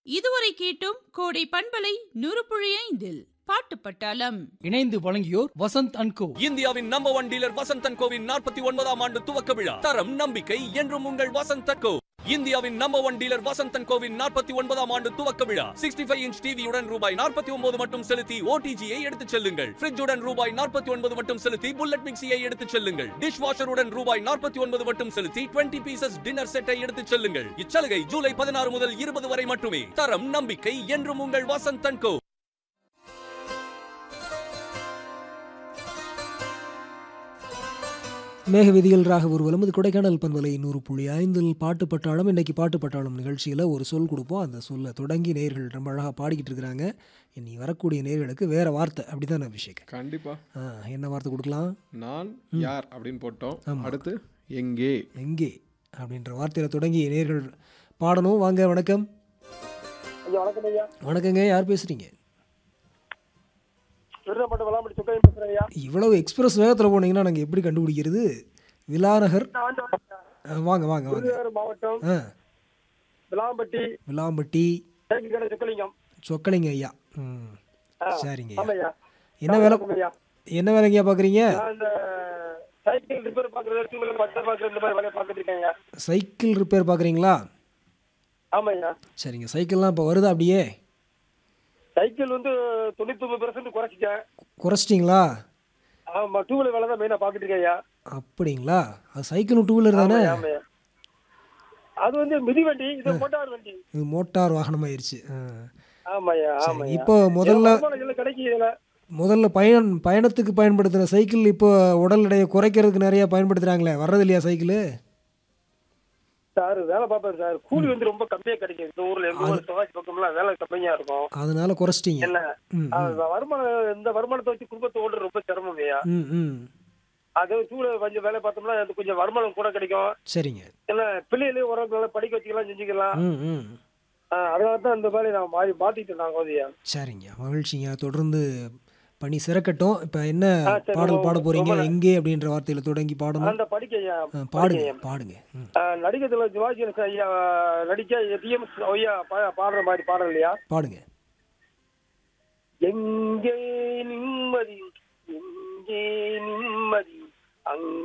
இதுவரை கேட்டும் கோடை பண்பலை நூறு புள்ளி ஐந்தில் பாட்டு பட்டாளம் இணைந்து வழங்கியோர் வசந்த் அண்ட் கோ இந்தியாவின் நம்பர் ஒன் டீலர் வசந்தன் கோவின் நாற்பத்தி ஒன்பதாம் ஆண்டு துவக்க விழா தரம் நம்பிக்கை என்றும் உங்கள் வசந்தன் கோ இந்தியாவின் நம்பர் ஒன் டீலர் வசந்தன் கோவின் நாற்பத்தி ஒன்பதாம் ஆண்டு துவக்க விழா சிக்ஸ்டி ஃபைவ் இன்ச் டிவியுடன் ரூபாய் நாற்பத்தி ஒன்பது மட்டும் செலுத்தி ஓடிஜியை எடுத்துச் செல்லுங்கள் ஃபிரிட்ஜுடன் ரூபாய் நாற்பத்தி ஒன்பது மட்டும் செலுத்தி புல்லட் மிக்சியை எடுத்துச் செல்லுங்கள் டிஷ் வாஷருடன் ரூபாய் நாற்பத்தி ஒன்பது மட்டும் செலுத்தி டுவெண்ட்டி பீசஸ் டின்னர் செட்டை எடுத்துச் செல்லுங்கள் இச்சலுகை ஜூலை பதினாறு முதல் இருபது வரை மட்டுமே தரம் நம்பிக்கை என்றும் உங்கள் வசந்தன் கோ மேக விதிகள் ராக ஊர்வலம் இது கொடைக்கானல் பண்பலை நூறு புள்ளி ஐந்தில் பாட்டு பட்டாளம் இன்றைக்கி பாட்டு பட்டாளம் நிகழ்ச்சியில் ஒரு சொல் கொடுப்போம் அந்த சொல்லை தொடங்கி நேர்கள் ரொம்ப அழகாக பாடிக்கிட்டு இருக்கிறாங்க இனி வரக்கூடிய நேர்களுக்கு வேறு வார்த்தை அப்படி தான் அபிஷேக் கண்டிப்பா ஆ என்ன வார்த்தை கொடுக்கலாம் நான் யார் அப்படின்னு போட்டோம் அடுத்து எங்கே எங்கே அப்படின்ற வார்த்தையில் தொடங்கி நேர்கள் பாடணும் வாங்க வணக்கம் ஐயா வணக்கம் ஐயா வணக்கங்க யார் பேசுகிறீங்க விருதப்பட்ட விளாம்படி சுக்கையும் பேசுறேன் ஐயா இவ்வளவு எக்ஸ்பிரஸ் வேகத்தில் போனீங்கன்னா நாங்கள் எப்படி கண்டுபிடிக்கிறது விலாநகர் நான் வந்து ஆ, வாங்க வாங்க வாங்க விருதுநகர் மாவட்டம் ஆ விளாம்பட்டி விலாம்பட்டி தேக்கு கடை சுக்கலிங்கம் சொக்கலிங்க ஐயா ம் ஆ, சரிங்க ஆமா ஐயா என்ன வேலை வணக்கம் ஐயா என்ன வேலைங்கய்யா பார்க்குறீங்க நான் இந்த சைக்கிள் ரிப்பேர் பாக்குறது டூ வீலர் பச்சை பாக்குறது இந்த மாதிரி வேலையை பார்த்துட்டு இருக்கேன் ஐயா சைக்கிள் ரிப்பேர் பார்க்குறீங்களா ஆமா ஐயா சரிங்க சைக்கிள்லாம் இப்போ வருதா அப்படியே சைக்கிள் வந்து தொண்ணூத்தி ஒன்பது பெர்சன்ட் குறைச்சிட்டேன் குறைச்சிட்டிங்களா ஆமா டூ வீலர் வேலை தான் மெயினா பார்த்துட்டு இருக்கேன் ஐயா அப்படிங்களா அது சைக்கிளும் டூ வீலர் தானே ஆமா ஐயா அது வந்து மிதி வண்டி இது மோட்டார் வண்டி இது மோட்டார் வாகனமாயிருச்சு ஆ. ஆமா ஐயா ஆமா சரி, ஐயா இப்போ முதல்ல முதல்ல கிடைக்கும் இதுல முதல்ல பயன் பயணத்துக்கு பயன்படுத்துகிற சைக்கிள் இப்போ உடல் எடையை குறைக்கிறதுக்கு நிறைய பயன்படுத்துகிறாங்களே வர்றது இல்லையா சைக்கிள் சார் வேலை பார்ப்பாரு சார் கூலி வந்து ரொம்ப கம்மியா கிடைக்கும் இந்த ஊர்ல எங்க ஊர் சிவாஜி பக்கம்லாம் வேலை கம்மியா இருக்கும் அதனால குறைச்சிட்டீங்க என்ன ம் அது வருமானம் இந்த வருமானத்தை வச்சு குடும்பத்தை ஓடுறது ரொம்ப சிரமம் ஐயா ம் ம் அது சூழ கொஞ்சம் வேலை பார்த்தோம்னா அது கொஞ்சம் வருமானம் கூட கிடைக்கும் சரிங்க ஏன்னா பிள்ளைகளையும் ஒரு நல்லா படிக்க வச்சுக்கலாம் செஞ்சுக்கலாம் ம் ம் ஆஹ் அதனால தான் இந்த வேலையை நான் மாறி மாத்திட்டு நாங்க ஐயா சரிங்க மகிழ்ச்சிங்க தொடர்ந்து பணி சிறக்கட்டும் இப்போ என்ன ஆ, சரி, பாடல் பாட ரொம்ப- போறீங்க ரொம்ப ந- எங்கே அப்படின்ற வார்த்தையில தொடங்கி பாடணும் அந்த படிக்க ஐயா ஆ, படிக்க பாடுங்க ஐயா. பாடுங்க ம் ஆஹ் நடிகத்துல சிவாஜி கணேசன் ஐயா நடிக்க டிஎம் ஐயா பா- பாடுற மாதிரி பாடல் இல்லையா பாடுங்க எங்கே நிம்மதி எங்கே நிம்மதி அங்கே